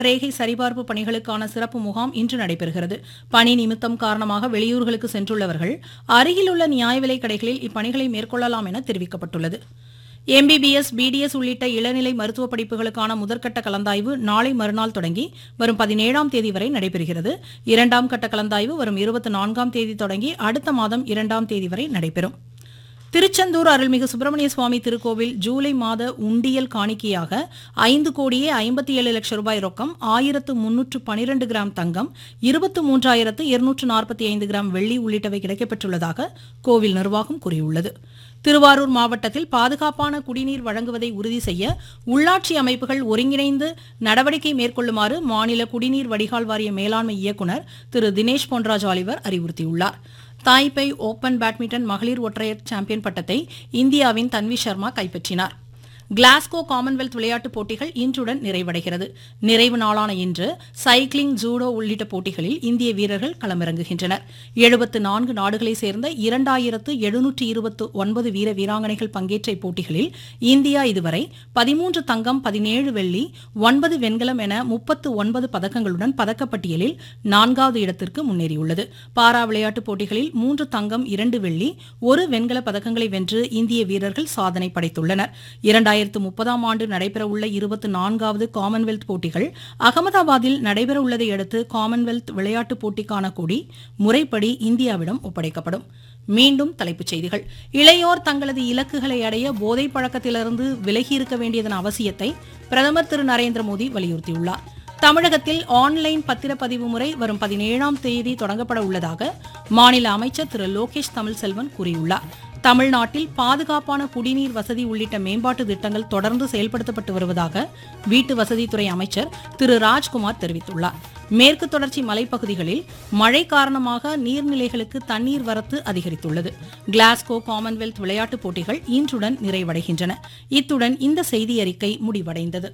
ரேகை சரிபார்ப்பு பணிகளுக்கான சிறப்பு முகாம் இன்று நடைபெறுகிறது பணி நிமித்தம் காரணமாக வெளியூர்களுக்கு சென்றுள்ளவர்கள் அருகிலுள்ள நியாய விலைக் கடைகளில் இப்பணிகளை மேற்கொள்ளலாம் என தெரிவிக்கப்பட்டுள்ளது எம்பிபிஎஸ் பிடிஎஸ் உள்ளிட்ட இளநிலை மருத்துவ படிப்புகளுக்கான முதற்கட்ட கலந்தாய்வு நாளை மறுநாள் தொடங்கி வரும் பதினேழாம் தேதி வரை நடைபெறுகிறது இரண்டாம் கட்ட கலந்தாய்வு வரும் இருபத்தி நான்காம் தேதி தொடங்கி அடுத்த மாதம் இரண்டாம் தேதி வரை நடைபெறும் திருச்செந்தூர் அருள்மிகு சுப்பிரமணிய சுவாமி திருக்கோவில் ஜூலை மாத உண்டியல் காணிக்கையாக ஐந்து கோடியே ஐம்பத்தி ஏழு லட்சம் ரூபாய் ரொக்கம் ஆயிரத்து முன்னூற்று பனிரெண்டு கிராம் தங்கம் இருபத்து மூன்றாயிரத்து இருநூற்று நாற்பத்தி ஐந்து கிராம் வெள்ளி உள்ளிட்டவை கிடைக்கப்பெற்றுள்ளதாக கோவில் நிர்வாகம் கூறியுள்ளது திருவாரூர் மாவட்டத்தில் பாதுகாப்பான குடிநீர் வழங்குவதை உறுதி செய்ய உள்ளாட்சி அமைப்புகள் ஒருங்கிணைந்து நடவடிக்கை மேற்கொள்ளுமாறு மாநில குடிநீர் வடிகால் வாரிய மேலாண்மை இயக்குநர் திரு தினேஷ் பொன்ராஜ் ஆலிவர் அறிவுறுத்தியுள்ளார் தாய்பை ஓபன் பேட்மிண்டன் மகளிர் ஒற்றையர் சாம்பியன் பட்டத்தை இந்தியாவின் தன்வி சர்மா கைப்பற்றினார் கிளாஸ்கோ காமன்வெல்த் விளையாட்டுப் போட்டிகள் இன்றுடன் நிறைவடைகிறது நிறைவு நாளான இன்று சைக்கிளிங் ஜூடோ உள்ளிட்ட போட்டிகளில் இந்திய வீரர்கள் களமிறங்குகின்றனர் எழுபத்து நான்கு நாடுகளைச் சேர்ந்த இரண்டாயிரத்து எழுநூற்று இருபத்து ஒன்பது வீர வீராங்கனைகள் பங்கேற்ற இப்போட்டிகளில் இந்தியா இதுவரை பதிமூன்று தங்கம் பதினேழு வெள்ளி ஒன்பது வெண்கலம் என முப்பத்து ஒன்பது பதக்கங்களுடன் பதக்கப்பட்டியலில் நான்காவது இடத்திற்கு முன்னேறியுள்ளது பாரா விளையாட்டுப் போட்டிகளில் மூன்று தங்கம் இரண்டு வெள்ளி ஒரு வெண்கல பதக்கங்களை வென்று இந்திய வீரர்கள் சாதனை படைத்துள்ளனர் இரண்டாயிரத்து முப்பதாம் ஆண்டு நடைபெறவுள்ள இருபத்தி நான்காவது காமன்வெல்த் போட்டிகள் அகமதாபாத்தில் நடைபெறவுள்ளதை அடுத்து காமன்வெல்த் விளையாட்டுப் போட்டிக்கான கொடி முறைப்படி இந்தியாவிடம் ஒப்படைக்கப்படும் மீண்டும் தலைப்புச் செய்திகள் இளையோர் தங்களது இலக்குகளை அடைய போதைப் பழக்கத்திலிருந்து விலகி இருக்க வேண்டியதன் அவசியத்தை பிரதமர் திரு நரேந்திர மோடி வலியுறுத்தியுள்ளார் தமிழகத்தில் ஆன்லைன் பத்திரப்பதிவு முறை வரும் பதினேழாம் தேதி தொடங்கப்பட உள்ளதாக மாநில அமைச்சர் திரு லோகேஷ் தமிழ்செல்வன் கூறியுள்ளார் தமிழ்நாட்டில் பாதுகாப்பான குடிநீர் வசதி உள்ளிட்ட மேம்பாட்டு திட்டங்கள் தொடர்ந்து செயல்படுத்தப்பட்டு வருவதாக வீட்டு வசதித்துறை அமைச்சர் திரு ராஜ்குமார் தெரிவித்துள்ளார் மேற்கு தொடர்ச்சி மலைப்பகுதிகளில் மழை காரணமாக நீர்நிலைகளுக்கு தண்ணீர் வரத்து அதிகரித்துள்ளது கிளாஸ்கோ காமன்வெல்த் விளையாட்டுப் போட்டிகள் இன்றுடன் நிறைவடைகின்றன இத்துடன் இந்த செய்தி அறிக்கை முடிவடைந்தது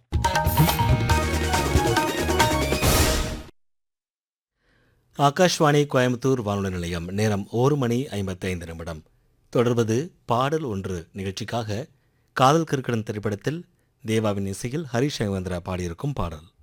ஆகாஷ்வாணி கோயம்புத்தூர் வானொலி நிலையம் நேரம் ஒரு மணி ஐம்பத்தைந்து நிமிடம் தொடர்வது பாடல் ஒன்று நிகழ்ச்சிக்காக காதல் கிறுக்கடன் திரைப்படத்தில் தேவாவின் இசையில் ஹரிஷ் ரங்கவேந்திரா பாடியிருக்கும் பாடல்